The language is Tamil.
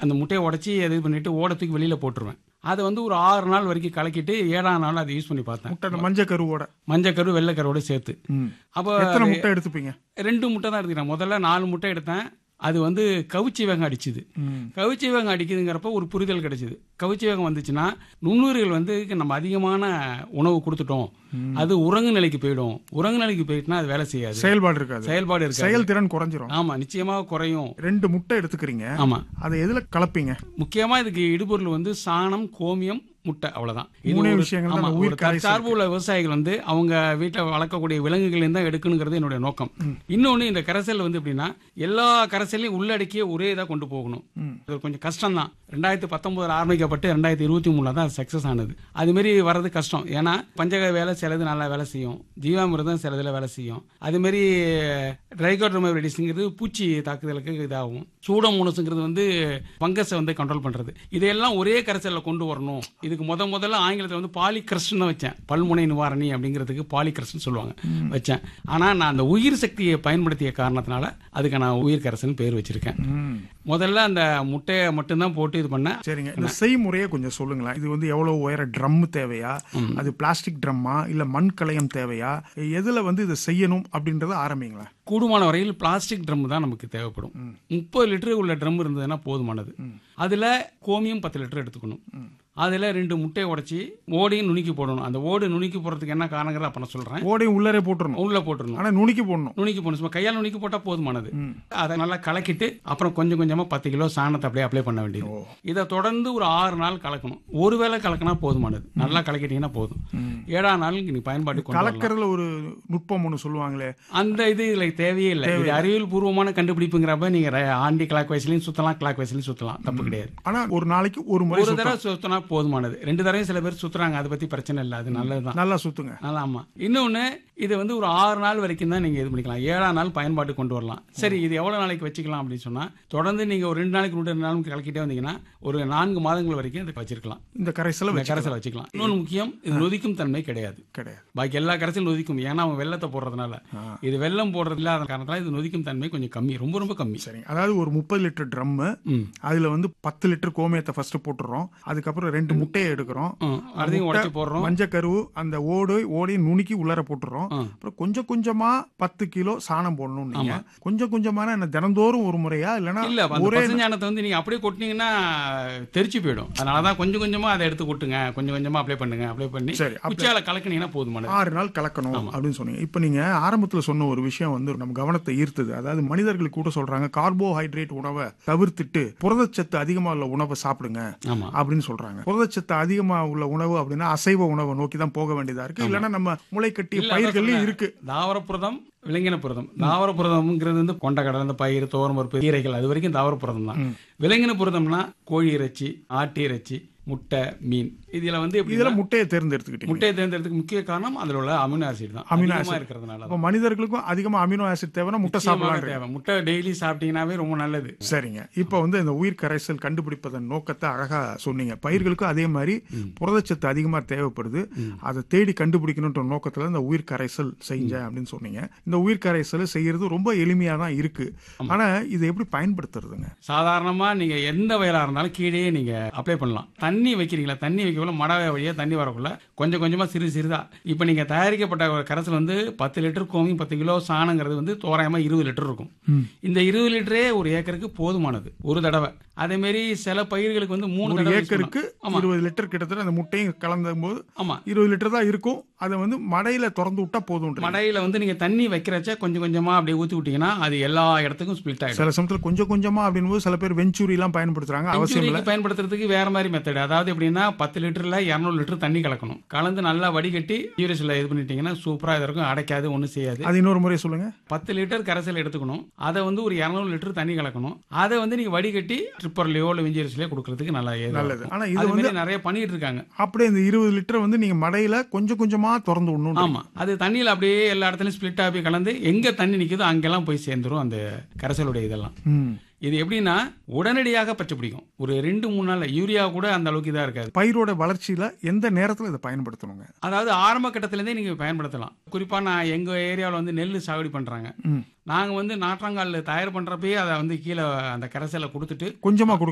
அந்த முட்டையை உடச்சி அது இது பண்ணிட்டு ஓட தூக்கி வெளியில போட்டுருவேன் அதை வந்து ஒரு ஆறு நாள் வரைக்கும் கலக்கிட்டு ஏழாம் நாள் அதை யூஸ் பண்ணி பார்த்தேன் முட்டை மஞ்சள் கருவோட மஞ்சக்கரு வெள்ளைக்கருவோட சேர்த்து ம். அப்போ எத்தனை முட்டை எடுத்துப்பீங்க ரெண்டு முட்டை தான் எடுத்துக்கிறேன் முதல்ல நாலு முட்டை எடுத்தேன் அது வந்து கவுச்சி வேகம் அடிச்சுது ம். கவுச்சி வேகம் அடிக்குதுங்கிறப்ப ஒரு புரிதல் கிடைச்சிது கவுச்சி வேகம் வந்துச்சுன்னா நுண்ணுயிர்கள் வந்து நம்ம அதிகமான உணவு கொடுத்துட்டோம் அது உறங்கு நிலைக்கு போயிடும் உறங்கு நிலைக்கு போயிட்டுனா அது வேலை செய்யாது செயல்பாடு இருக்காது செயல்பாடு இருக்காது செயல்திறன் குறைஞ்சிரும் ஆமா நிச்சயமாக குறையும் ரெண்டு முட்டை எடுத்துக்கிறீங்க ஆமா அதை எதுல கலப்பீங்க முக்கியமா இதுக்கு இடுபொருள் வந்து சாணம் கோமியம் முட்டை அவ்வளவுதான் இது மூணே ஒரு- விஷயங்கள் தான் ஆமா, அந்த ஒரு உயிர் கரைசல் தற்சார்பு உள்ள விவசாயிகள் வந்து அவங்க வீட்டில் வளர்க்கக்கூடிய விலங்குகள் தான் எடுக்கணுங்கிறது என்னுடைய நோக்கம் இன்னொன்னு இந்த கரைசல் வந்து எப்படின்னா எல்லா கரைசலையும் உள்ளடக்கிய ஒரே இதாக கொண்டு போகணும் அது கொஞ்சம் கஷ்டம் தான் ரெண்டாயிரத்தி பத்தொன்பதுல ஆரம்பிக்கப்பட்டு ரெண்டாயிரத்தி இருபத்தி மூணுல தான் சக்சஸ் ஆனது அது மாதிரி வர்றது கஷ்டம் ஏன்னா பஞ்சக வேலை சிலது நல்லா வேலை செய்யும் ஜீவாமிர்தம் சிலதுல வேலை செய்யும் அது மாதிரி ட்ரைகோட்ரோமைடிஸ்ங்கிறது பூச்சி தாக்குதலுக்கு இதாகும் சூடோமோனஸுங்கிறது வந்து ஃபங்கஸை வந்து கண்ட்ரோல் பண்றது இதையெல்லாம் ஒரே கரைசல்ல கொண்டு வரணும் இதுக்கு முத முதல்ல ஆங்கிலத்தில் வந்து பாலிகிரஸ்ட் தான் வச்சேன் பல்முனை நிவாரணி அப்படிங்கிறதுக்கு பாலிகிரஸ்ட்னு சொல்லுவாங்க வச்சேன் ஆனா நான் அந்த உயிர் சக்தியை பயன்படுத்திய காரணத்தினால அதுக்கு நான் உயிர் கரைசல்னு பேர் வச்சிருக்கேன் ம். முதல்ல அந்த முட்டையை மட்டும்தான் போட்டு இது பண்ணேன் சரிங்க இந்த செய்முறையை கொஞ்சம் சொல்லுங்களேன் இது வந்து எவ்வளவு உயர ட்ரம் தேவையா அது பிளாஸ்டிக் ட்ரம்மா இல்ல மண் கலயம் தேவையா எதுல வந்து இதை செய்யணும் அப்படின்றத ஆரம்பிங்களேன் கூடுமான வரையில் பிளாஸ்டிக் ட்ரம் தான் நமக்கு தேவைப்படும் முப்பது லிட்டர் உள்ள ட்ரம் இருந்ததுன்னா போதுமானது அதுல கோமியம் பத்து லிட்டர் எடுத்துக்கணும் அதுல ரெண்டு முட்டையை உடைச்சி ஓடையும் நுணுக்கி போடணும் அந்த ஓடு நுணுக்கி போடுறதுக்கு என்ன காரணங்கிறத அப்ப நான் சொல்றேன் ஓடையும் உள்ளரே போட்டுறணும் உள்ள போட்டுருணும் ஆனா நுணுக்கி போடணும் நுணுக்கி போடணும் சும்மா கையால் நுணுக்கி போட்டா போதுமானது அதை நல்லா கலக்கிட்டு அப்புறம் கொஞ்சம் கொஞ்சமா பத்து கிலோ சாணத்தை அப்படியே அப்ளை பண்ண வேண்டியது இதை தொடர்ந்து ஒரு ஆறு நாள் கலக்கணும் ஒருவேளை கலக்கினா போதுமானது நல்லா கலக்கிட்டீங்கன்னா போதும் ஏழாம் நாள் நீ பயன்பாட்டு கொண்டு வரலாம் கலக்கறதுல ஒரு நுட்பம் ஒண்ணு சொல்லுவாங்களே அந்த இது இதுல தேவையே இல்லை இது அறிவியல் பூர்வமான கண்டுபிடிப்புங்கிறப்ப நீங்க ர- ஆண்டி கிளாக் வைஸ்லயும் சுத்தலாம் கிளாக் வைஸ்லயும் சுத்தலாம் தப்பு கிடையாது ஆனா ஒரு நாளைக்கு ஒரு முறை ஒரு சுத்தம். தடவை சுத்தினா போதுமானது ரெண்டு தடவையும் சில பேர் சுத்துறாங்க அதை பத்தி பிரச்சனை இல்லை அது நல்லதுதான் நல்லா சுத்துங்க நல்லா ஆமா இன்னொன்னு இது வந்து ஒரு ஆறு நாள் வரைக்கும் தான் நீங்க இது பண்ணிக்கலாம் ஏழாம் நாள் பயன்பாட்டு கொண்டு வரலாம் சரி இது எவ்வளவு நாளைக்கு வச்சுக்கலாம் அப்படின்னு சொன்னா தொடர்ந்து நீங்க ஒரு ரெண்டு நாளைக்கு ரெண்டு நாளுக்கு கலக்கிட்டே வந்தீங்கன்னா ஒரு நான்கு மாதங்கள் வரைக்கும் இதை வச்சிருக்கலாம் இந்த கரைசலை இந்த வச்சு கரைசலை வச்சுக்கலாம் இன்னொன்று முக்கியம் இது நொதிக்கும் தன்மை கிடையாது கிடையாது பாக்கி எல்லா கரைசலும் நொதிக்கும் ஏன்னா அவன் வெள்ளத்தை போடுறதுனால இது வெள்ளம் போடுறது இல்லாத காரணத்தால இது நொதிக்கும் தன்மை கொஞ்சம் கம்மி ரொம்ப ரொம்ப கம்மி சரிங்க அதாவது ஒரு முப்பது லிட்டர் ட்ரம் ம். அதுல வந்து பத்து லிட்டர் கோமியத்தை ஃபர்ஸ்ட் போட்டுறோம் அதுக்கப்புறம் ரெண்டு முட்டையை எடுக்கிறோம் ம், அதையும் உடச்சி போடுறோம் மஞ்சக்கரு அந்த ஓடு ஓடையும் நுணுக்கி உள்ளார போட்டுறோம் ஆ. அப்புறம் கொஞ்சம் கொஞ்சமா பத்து கிலோ சாணம் போடணும் நீங்க கொஞ்சம் கொஞ்சமான என்ன தினந்தோறும் ஒரு முறையா இல்லைன்னா இல்ல அந்த ஒரே பசுஞ்சாணத்தை வந்து நீங்க அப்படியே கொட்டினீங்கன்னா தெரிச்சு போயிடும் அதனாலதான் கொஞ்சம் கொஞ்சமா அதை எடுத்து கொட்டுங்க கொஞ்சம் கொஞ்சமா அப்ளை பண்ணுங்க அப்ளை பண்ணி சரி, அப்ப- குச்சியால கலக்குனீங்கன்னா போதுமானது ஆறு நாள் கலக்கணும் அப்படின்னு சொன்னீங்க இப்போ நீங்க ஆரம்பத்துல சொன்ன ஒரு விஷயம் வந்து நம்ம கவனத்தை ஈர்த்தது அதாவது மனிதர்கள் கூட சொல்றாங்க கார்போஹைட்ரேட் உணவை தவிர்த்துட்டு புரதச்சத்து அதிகமா உள்ள உணவை சாப்பிடுங்க ஆமா அப்படின்னு சொல்றாங்க புரதச்சத்து அதிகமா உள்ள உணவு அப்படின்னா அசைவ உணவை நோக்கி தான் போக வேண்டியதா இருக்கு இல்லைன்னா நம்ம முளைக்கட்டிய இல்ல, அதான் பயிர்கள்லயும் சொன்னேன். இருக்கு தாவர புரதம் விலங்கின புரதம் தாவர புரதம்ங்கிறது வந்து கொண்டக்கடலை இந்த பயிர் தோரம் பருப்பு கீரைகள் அது வரைக்கும் தாவர புரதம் தான் விலங்கின புரதம்னா கோழி இறைச்சி ஆட்டு இறைச்சி முட்டை மீன் இதுல வந்து எப்படி இதுல முட்டையை தேர்ந்தெடுத்துக்கிட்டீங்க முட்டையை தேர்ந்தெடுத்துக்கு முக்கிய காரணம் அதுல உள்ள அமினோ ஆசிட் தான் அமினோ அதிகமா ஆசிட். இருக்கிறதுனால அப்ப மனிதர்களுக்கும் அதிகமா அமினோ ஆசிட் தேவைன்னா முட்டை நிச்சயமாக சாப்பிடலாம் தேவை முட்டை டெய்லி சாப்பிட்டீங்கன்னாவே ரொம்ப நல்லது சரிங்க இப்போ வந்து இந்த உயிர் கரைசல் கண்டுபிடிப்பதன் நோக்கத்தை அழகா சொன்னீங்க பயிர்களுக்கும் அதே மாதிரி புரதச்சத்து அதிகமா தேவைப்படுது அதை தேடி கண்டுபிடிக்கணுன்ற நோக்கத்துல இந்த உயிர் கரைசல் செஞ்சேன் அப்படின்னு சொன்னீங்க இந்த உயிர் கரைசல் செய்யறது ரொம்ப எளிமையா தான் இருக்கு ஆனா இதை எப்படி பயன்படுத்துறதுங்க சாதாரணமா நீங்க எந்த வயலா இருந்தாலும் கீழே நீங்க அப்ளை பண்ணலாம் தண்ணி வைக்கிறீங்களா தண்ணி வைக்கக்குள்ள மட வழியா தண்ணி வரக்குள்ள கொஞ்சம் கொஞ்சமா சிறு சிறிதா இப்ப நீங்க தயாரிக்கப்பட்ட ஒரு கரைசல் வந்து பத்து லிட்டர் கோமி பத்து கிலோ சாணங்கிறது வந்து தோராயமா இருபது லிட்டர் இருக்கும் இந்த இருபது லிட்டரே ஒரு ஏக்கருக்கு போதுமானது ஒரு தடவை அதே மாதிரி சில பயிர்களுக்கு வந்து மூணு ஒரு தடவை use ஏக்கருக்கு பண்ணலாம். ஆமா இருபது லிட்டர் கிட்டத்தட்ட அந்த முட்டையும் கலந்த போது ஆமா இருபது லிட்டர் தான் இருக்கும் அதை வந்து மடையில திறந்து விட்டா போதும் மடையில வந்து நீங்க தண்ணி வைக்கிறச்ச கொஞ்சம் கொஞ்சமா அப்படியே ஊத்தி விட்டீங்கன்னா அது எல்லா இடத்துக்கும் ஸ்பிளிட் ஆயிடும் சில சமயத்துல கொஞ்சம் கொஞ்சமா அப்படின் போது சில பேர் வெஞ்சூரி எல்லாம் பயன்படுத்துறாங்க அவசியம் இல்ல செஞ்சுரிக்கு பயன்படுத்துறதுக்கு வேற மாதிரி மெத்தட் அதாவது எப்படின்னா பத்து லிட்டர்ல இரநூறு லிட்டர் தண்ணி கலக்கணும் கலந்து நல்லா வடிகட்டி யூரிஸ்ல இது பண்ணிட்டீங்கன்னா சூப்பரா இது இருக்கும் அடைக்காது ஒன்றும் செய்யாது அது இன்னொரு முறை சொல்லுங்க பத்து லிட்டர் கரைசல் எடுத்துக்கணும் அதை வந்து ஒரு இரநூறு லிட்டர் தண்ணி கலக்கணும் அதை வந்து நீங்க வடிகட்டி ட்ரிப்பர்லயோ இல்லை விஞ்சியரிசிலையோ கொடுக்கறதுக்கு நல்லா ஏதுவா நல்லது இருக்கும். ஆனா இது அது வந்து மாதிரி நிறைய பண்ணிட்டு இருக்காங்க அப்படியே இந்த இருபது லிட்டர் வந்து நீங்க மடையில கொஞ்சம் கொஞ்சமா திறந்து விடணும் ஆமா அது தண்ணியில அப்படியே எல்லா இடத்துலயும் ஸ்பிளிட் ஆகி கலந்து எங்க தண்ணி நிக்குதோ அங்கெல்லாம் போய் சேர்ந்துரும் அந்த கரைசலுடைய இதெல்லாம் ம். இது எப்படின்னா உடனடியாக பச்சை பிடிக்கும் ஒரு ரெண்டு மூணு நாள்ல யூரியா கூட அந்த அளவுக்கு இதா இருக்காது பயிரோட வளர்ச்சியில எந்த நேரத்துல இதை பயன்படுத்தணுங்க அதாவது ஆரம்ப கட்டத்திலேருந்தே நீங்க பயன்படுத்தலாம் குறிப்பா நான் எங்க ஏரியாவில் வந்து நெல் சாகுபடி பண்றாங்க ம். நாங்க வந்து நாற்றாங்கால் தயார் பண்றப்பயே அதை வந்து கீழே அந்த கரைசலை கொடுத்துட்டு கொஞ்சமா